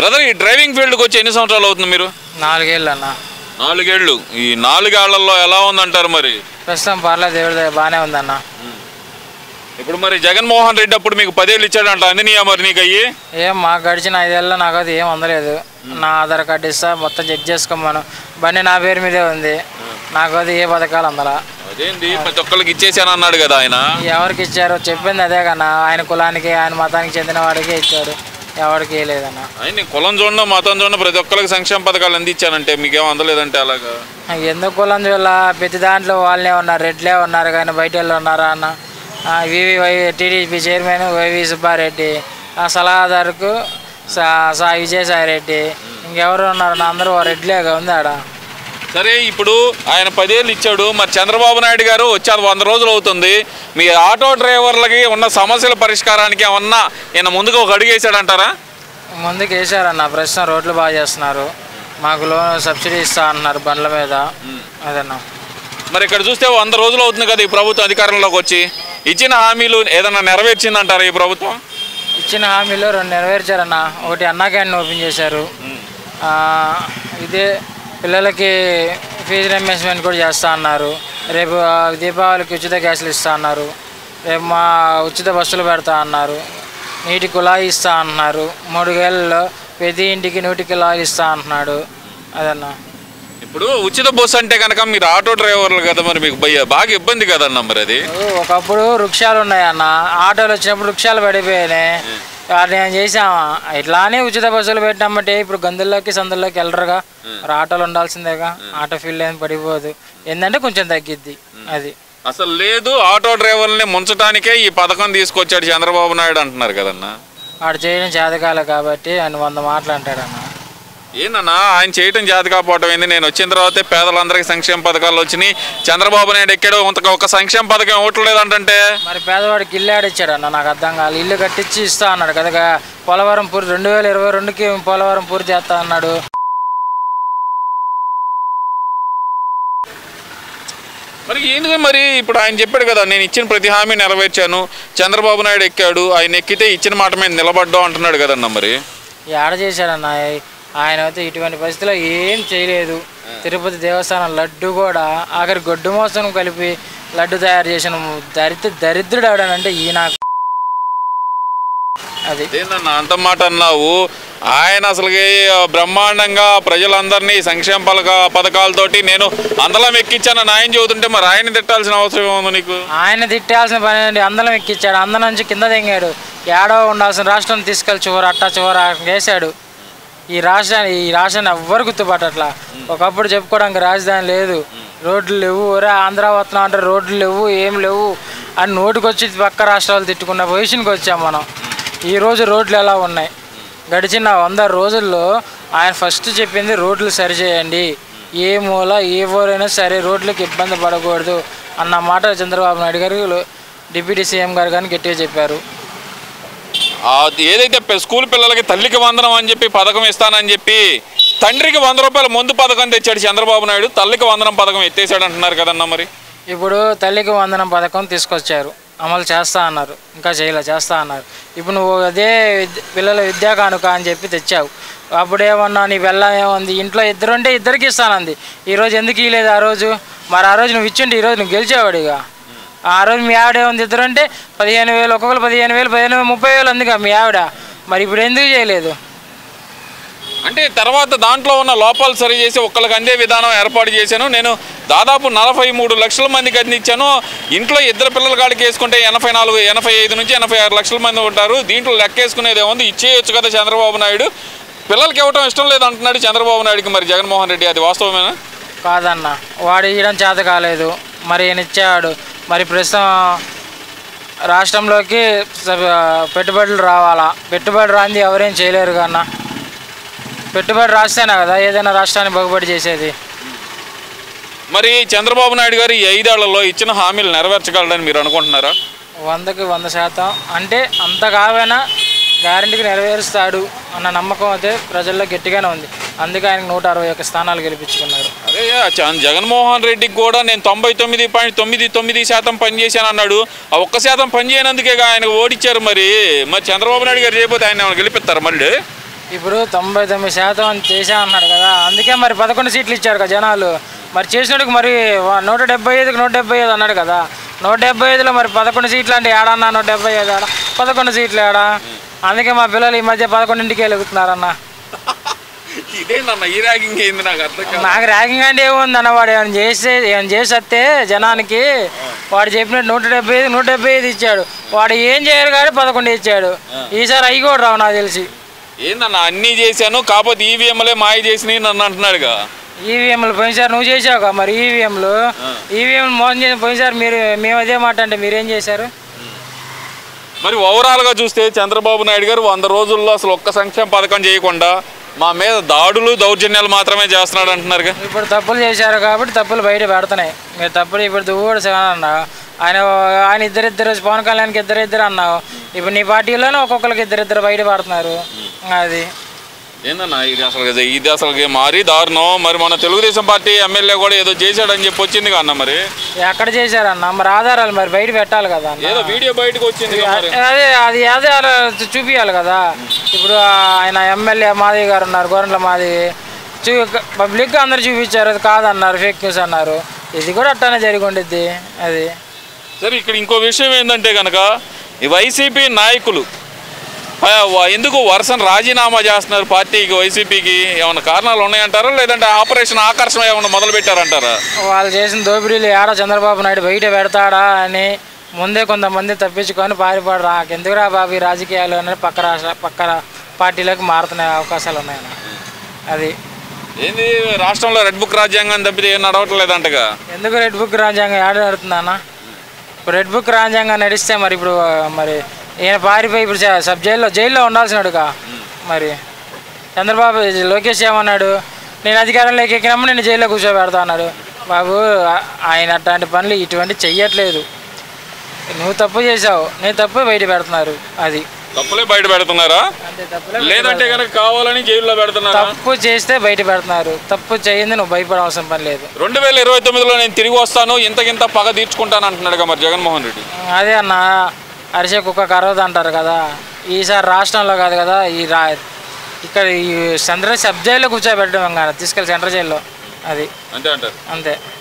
Brother ఈ driving ఫీల్డ్కి వచ్చి ఎన్ని సంవత్సరాలు అవుతుంది మీరు నాలుగేళ్ళు అన్న నాలుగేళ్ళు ఈ నాలుగేళ్లలో ఎలా ఉందంటారు మరి ప్రస్తుతం పర్లేదు దేవుడి దయ బాగానే ఉందన్న ఇప్పుడు మరి జగన్మోహన్ రెడ్డి అప్పుడు మీకు పదేళ్ళు ఇచ్చాడంట అందినయా మరి నీకు అయ్యి ఏం మాకు గడిచిన ఐదేళ్ళలో నాకు అది ఏం అందలేదు నా ఆధార్ కార్డు ఇస్తా మొత్తం చెక్ చేసుకోమను బండి నా పేరు మీదే ఉంది నాకు అది ఏ పథకాలు అందలా అదేంటి ప్రతి ఒక్కరికి ఇచ్చేసాను అన్నాడు కదా ఆయన ఎవరికి ఇచ్చారో చెప్పింది అదే కన్నా ఆయన కులానికి ఆయన మతానికి చెందిన వాడికే ఇచ్చాడు ఎవరికి ఇవ్వలేదన్న ఆయన నీ కులం చూడడం మతం చూడడం ప్రతి ఒక్కరికి సంక్షేమ పథకాలు అందించానంటే మీకేం అందలేదంటే అలాగా ఎందుకు కులం చూడాల ప్రతి దాంట్లో వాళ్ళే ఉన్నారు రెడ్లే ఉన్నారు కానీ బయట వాళ్ళు ఉన్నారా అన్న ఆ, VV Y TDP chairman YV Subba Reddy ఆ సలహాదారుకు సా సా విజయసాయి రెడ్డి ఇంకెవరు ఉన్నారు అన్న? అందరూ రెడ్లేగా ఉంది ఆడ సరే ఇప్పుడు ఆయన పదేళ్ళు ఇచ్చాడు మరి చంద్రబాబు నాయుడు గారు వచ్చి వంద రోజులు అవుతుంది మీ ఆటో డ్రైవర్లకి ఉన్న సమస్యల పరిష్కారానికి ఏమన్నా ఈయన ముందుగా ఒక అడుగు వేసాడంటారా ముందుకు వేసారన్న ప్రస్తుతం రోడ్లు బాగా చేస్తున్నారు మాకు లోన్ సబ్సిడీ ఇస్తా అంటున్నారు బండ్ల మీద అదన్నా మరి ఇక్కడ చూస్తే వంద రోజులు అవుతుంది కదా ఈ ప్రభుత్వం అధికారంలోకి వచ్చి ఇచ్చిన హామీలు ఏదన్నా నెరవేర్చిందంటారా ఈ ప్రభుత్వం ఇచ్చిన హామీలు రెండు నెరవేర్చారన్న ఒకటి అన్నా క్యాంటీన్ ఓపెన్ చేశారు ఆ, ఇదే పిల్లలకి ఫీజు రియంబర్స్మెంట్ కూడా చేస్తా అన్నారు రేపు ఆ, దీపావళికి ఉచిత గ్యాసులు ఇస్తా అన్నారు రేపు మా ఉచిత బస్సులు పెడతా అన్నారు నీటి కుళాయి ఇస్తా అన్నారు మూడు వేలలో ప్రతి ఇంటికి నీటి కుళాయి ఇస్తా అంటున్నాడు అదన్నా ఇప్పుడు ఉచిత బస్సు అంటే కనుక మీరు ఆటో డ్రైవర్లు కదా మరి మీకు భయ్య బాగా ఇబ్బంది కదన్న మరి అది ఒకప్పుడు వృక్షాలు ఉన్నాయన్న ఆటోలు వచ్చినప్పుడు వృక్షాలు పడిపోయినాయి వాటిని ఏం చేసామా ఇట్లానే ఉచిత బస్సులు పెట్టామంటే ఇప్పుడు గందుల్లోకి సందుల్లోకి వెళ్ళరుగా మరి ఆటోలు ఉండాల్సిందేగా ఆటో ఫీల్డ్ ఏం పడిపోదు ఏంటంటే కొంచెం తగ్గిద్ది అది అసలు లేదు ఆటో డ్రైవర్లని ముంచడానికే ఈ పథకం తీసుకొచ్చాడు చంద్రబాబు నాయుడు అంటున్నారు కదన్న వాడు చేయడం చేతకాలే కాబట్టి ఆయన వంద మాటలు అంటాడన్న ఏందన్నా ఆయన చేయటం జాతి కాకపోవటం ఏంది నేను వచ్చిన తర్వాతే పేదలందరికీ సంక్షేమ పథకాలు వచ్చినాయి చంద్రబాబు నాయుడు ఎక్కడో ఇంతకు ఒక సంక్షేమ పథకం ఇవ్వట్లేదంటే మరి పేదవాడికి ఇల్లు ఆడిచ్చాడన్న నాకు అర్థం కాదు ఇల్లు కట్టించి ఇస్తా అన్నాడు కదా పోలవరం పూర్తి రెండు వేల ఇరవై రెండుకి పోలవరం పూర్తి చేస్తా అన్నాడు మరి ఏంది మరి ఇప్పుడు ఆయన చెప్పాడు కదా నేను ఇచ్చిన ప్రతి హామీ నెరవేర్చాను చంద్రబాబు నాయుడు ఎక్కాడు ఆయన ఎక్కితే ఇచ్చిన మాట మీద నిలబడ్డాం అంటున్నాడు కదన్న మరి ఏడ చేశాడన్న ఆయన అయితే ఇటువంటి పరిస్థితిలో ఏం చేయలేదు తిరుపతి దేవస్థానం లడ్డు కూడా ఆఖరి గొడ్డు మోసం కలిపి లడ్డు తయారు చేసిన దరిద్ర దరిద్రుడు ఆడానంటే ఈయన అది ఏందన్న అంత మాట అన్నావు ఆయన అసలుకి బ్రహ్మాండంగా ప్రజలందరినీ సంక్షేమ పథక పథకాలతోటి నేను అందలం ఎక్కించానని ఆయన చెబుతుంటే మరి ఆయన తిట్టాల్సిన అవసరం ఏముంది నీకు ఆయన తిట్టాల్సిన పని ఏంటి అందలం ఎక్కించాడు అందం నుంచి కింద తెంగాడు ఏడో ఉండాల్సిన రాష్ట్రం తీసుకెళ్ళి చివర అట్టా చివర వేసాడు ఈ రాష్ట్రాన్ని ఈ రాష్ట్రాన్ని ఎవ్వరు గుర్తుపట్టట్లా ఒకప్పుడు చెప్పుకోవడానికి రాజధాని లేదు రోడ్లు లేవు ఒరే ఆంధ్ర వస్తున్నాం అంటే రోడ్లు లేవు ఏం లేవు అని నోటికొచ్చి పక్క రాష్ట్రాలు తిట్టుకున్న పొజిషన్కి వచ్చాం మనం ఈ రోజు రోడ్లు ఎలా ఉన్నాయి గడిచిన వంద రోజుల్లో ఆయన ఫస్ట్ చెప్పింది రోడ్లు సరిచేయండి ఏ మూల ఏ ఊరైనా సరే రోడ్లకు ఇబ్బంది పడకూడదు అన్న మాట చంద్రబాబు నాయుడు గారు డిప్యూటీ సీఎం గారు కానీ గట్టిగా చెప్పారు ఆ ఏదైతే పె- స్కూల్ పిల్లలకి తల్లికి వందనం అని చెప్పి పథకం ఇస్తానని చెప్పి తండ్రికి వంద రూపాయల ముందు పథకం తెచ్చాడు చంద్రబాబు నాయుడు తల్లికి వందనం పథకం ఎత్తేసాడు అంటున్నారు కదన్నా మరి ఇప్పుడు తల్లికి వందనం పథకం తీసుకొచ్చారు అమలు చేస్తా అన్నారు ఇంకా చేయలే చేస్తా అన్నారు ఇప్పుడు నువ్వు అదే విద్య- పిల్లల విద్యా కానుక అని చెప్పి తెచ్చావు అప్పుడు ఏమన్నా నీ వెళ్ళ ఏముంది ఇంట్లో ఇద్దరు ఉంటే ఇద్దరికి ఇస్తానంది ఈరోజు ఎందుకు ఇవ్వలేదు ఆ రోజు మరి ఆ రోజు నువ్వు ఇచ్చింటే ఈరోజు నువ్వు గెలిచేవాడు ఇక ఆ రోజు మీ ఆవిడ ఏముంది ఇద్దరు అంటే పదిహేను వేలు ఒక్కొక్కరు పదిహేను వేలు పదిహేను వేలు ముప్పై వేలు ఉంది మీ ఆవిడ మరి ఇప్పుడు ఎందుకు చేయలేదు అంటే తర్వాత దాంట్లో ఉన్న లోపాలు సరి చేసి ఒక్కరికి అందే విధానం ఏర్పాటు చేశాను నేను దాదాపు నలభై మూడు లక్షల మందికి అందించాను ఇంట్లో ఇద్దరు పిల్లల కాడికి వేసుకుంటే ఎనభై నాలుగు ఎనభై ఐదు నుంచి ఎనభై ఆరు లక్షల మంది ఉంటారు దీంట్లో లెక్కేసుకునేది ఏముంది ఇచ్చేయచ్చు కదా చంద్రబాబు నాయుడు పిల్లలకి ఇవ్వటం ఇష్టం లేదు అంటున్నాడు చంద్రబాబు నాయుడుకి మరి జగన్మోహన్ రెడ్డి అది వాస్తవమేనా కాదన్న వాడు ఇవ్వడం చేత కాలేదు మరి ఈయన ఇచ్చాడు మరి ప్రస్తుతం రాష్ట్రంలోకి స- పెట్టుబడులు రావాలా పెట్టుబడి రాంది ఎవరేం చేయలేరు కన్న పెట్టుబడి రాస్తేనే కదా ఏదైనా రాష్ట్రాన్ని బాగుపడి చేసేది మరి చంద్రబాబు నాయుడు గారు ఈ ఐదేళ్లలో ఇచ్చిన హామీలు నెరవేర్చగలడని మీరు అనుకుంటున్నారా వందకి వంద శాతం అంటే అంత కావైనా గ్యారంటీకి నెరవేరుస్తాడు అన్న నమ్మకం అయితే ప్రజల్లో గట్టిగానే ఉంది అందుకే ఆయనకు నూట అరవై ఒక్క స్థానాలు గెలిపించుకున్నారు అదే చ- జగన్మోహన్ రెడ్డికి కూడా నేను తొంభై తొమ్మిది పాయింట్ తొమ్మిది తొమ్మిది శాతం పనిచేశాను అన్నాడు ఆ ఒక్క శాతం పని చేయనందుకే ఆయన ఓడిచ్చారు మరి మరి చంద్రబాబు నాయుడు గారు చేయకపోతే ఆయన ఏమైనా గెలిపిస్తారు మళ్ళీ ఇప్పుడు తొంభై తొమ్మిది శాతం అని చేసా అన్నాడు కదా అందుకే మరి పదకొండు సీట్లు ఇచ్చారు కదా జనాలు మరి చేసినట్టుకు మరి వా- నూట డెబ్బై ఐదుకి నూట డెబ్బై ఐదు అన్నాడు కదా నూట డెబ్బై ఐదులో మరి పదకొండు సీట్లు అంటే ఏడన్నా నూట డెబ్బై ఐదు ఆడ పదకొండు సీట్లు ఏడా అందుకే మా పిల్లలు ఈ మధ్య పదకొండింటికి వెలుగుతున్నారన్న ఇదేందన్న ఈ ర్యాగింగ్ ఏంది నాకు అర్థం కాదు నాకు ర్యాగింగ్ అంటే ఏముంది అన్న వాడు ఏమైనా చేస్తే ఏమైనా చేసి వస్తే జనానికి వాడు చెప్పినట్టు నూట డెబ్బై ఐదు నూట డెబ్బై ఐదు ఇచ్చాడు వాడు ఏం చేయరు కానీ పదకొండు ఇచ్చాడు ఈసారి అవి కూడా రావు నాకు తెలిసి ఏందన్న అన్నీ చేశాను కాకపోతే ఈవీఎంలే మాయ చేసినాయి నన్ను అంటున్నాడుగా ఈవీఎంలు పోయినసారి నువ్వు చేసావు మరి ఈవీఎంలు ఈవీఎం మోసం చేసిన పోయినసారి మీరు మేము అదే మాట అంటే మీరేం చేశారు మరి ఓవరాల్గా చూస్తే చంద్రబాబు నాయుడు గారు వంద రోజుల్లో అసలు ఒక్క సంక్షేమ పథకం చేయకుండా మా మీద దాడులు దౌర్జన్యాలు మాత్రమే చేస్తున్నాడు అంటున్నారుగా ఇప్పుడు తప్పులు చేశారు కాబట్టి తప్పులు బయట పెడుతున్నాయి మీరు తప్పులు ఇప్పుడు నువ్వు కూడా శివన్ అన్నావు ఆయన ఆయన ఇద్దరిద్దరు పవన్ కళ్యాణ్కి ఇద్దరిద్దరు అన్నావు ఇప్పుడు నీ పార్టీలోనే ఒక్కొక్కరికి ఇద్దరిద్దరు బయట పడుతున్నారు అది ఏందన్నా ఇది అసలు ఇది అసలు మారీ దారుణం మరి మన తెలుగుదేశం పార్టీ ఎమ్మెల్యే కూడా ఏదో చేశాడని చెప్పి వచ్చింది అన్న మరి ఎక్కడ చేశారన్న మరి ఆధారాలు మరి బయట పెట్టాలి కదా అన్న ఏదో వీడియో బయటకు వచ్చింది మరి అదే అది అదే అలా చూపించాలి కదా ఇప్పుడు ఆయన ఎమ్మెల్యే మాధవి గారు ఉన్నారు గోరంట్ల మాధవి చూ పబ్లిక్గా అందరు చూపించారు అది కాదన్నారు ఫేక్ న్యూస్ అన్నారు ఇది కూడా అట్టానే జరిగి ఉండిద్ది అది సరే ఇక్కడ ఇంకో విషయం ఏంటంటే కనుక ఈ వైసీపీ నాయకులు ఆ, వ- ఎందుకు వరుసను రాజీనామా చేస్తున్నారు పార్టీకి వైసీపీకి ఏమైనా కారణాలు ఉన్నాయంటారా లేదంటే ఆపరేషన్ ఆకర్షణ ఏమైనా మొదలు పెట్టారంటారా వాళ్ళు చేసిన దోపిడీలు ఏడా చంద్రబాబు నాయుడు బయట పెడతాడా అని ముందే కొంతమంది తప్పించుకొని పారిపోడు రా ఎందుకురా బాబు ఈ రాజకీయాలు అనేది పక్క రాష్ట్ర పక్క రా- పార్టీలకు మారుతున్న అవకాశాలు ఉన్నాయన్న అది ఏంది రాష్ట్రంలో రెడ్ బుక్ రాజ్యాంగం తప్పితే ఏం నడవట్లేదంటగా ఎందుకు రెడ్ బుక్ రాజ్యాంగం ఏడ నడుతుందన్న ఇప్పుడు రెడ్ బుక్ రాజ్యాంగం నడిస్తే మరి ఇప్పుడు ఆ, మరి ఈయన పారిపోయి ఇప్పుడు స- సబ్ జైల్లో జైల్లో ఉండాల్సినాడుగా మరి చంద్రబాబు లోకేష్ ఏమన్నాడు నేను అధికారంలోకి ఎక్కినప్పుడు నేను జైల్లో కూర్చోబెడతా అన్నాడు బాబు ఆ- ఆయన అట్లాంటి పనులు ఇటువంటి చెయ్యట్లేదు నువ్వు తప్పు చేసావు నేను తప్పు బయట పెడుతున్నారు అది తప్పులే బయట పెడుతున్నారా అంతే తప్పులే లేదంటే కనుక కావాలని జైల్లో పెడుతున్నారా తప్పు చేస్తే బయట పెడుతున్నారు తప్పు చేయింది నువ్వు భయపడవలసిన పని లేదు రెండు వేల ఇరవై తొమ్మిదిలో నేను తిరిగి వస్తాను ఇంతకింత పగ తీర్చుకుంటాను అంటున్నాడుగా మరి జగన్మోహన్ రెడ్డి అదే అన్న అరిసే కుక్క కరవదు అంటారు కదా ఈసారి రాష్ట్రంలో కాదు కదా ఈ రా ఇక్కడ ఈ సెంట్రల్ సబ్ జైల్లో కూర్చోబెట్టడం కానీ తీసుకెళ్ళి సెంట్రల్ జైల్లో అది అంతే అంటారు అంతే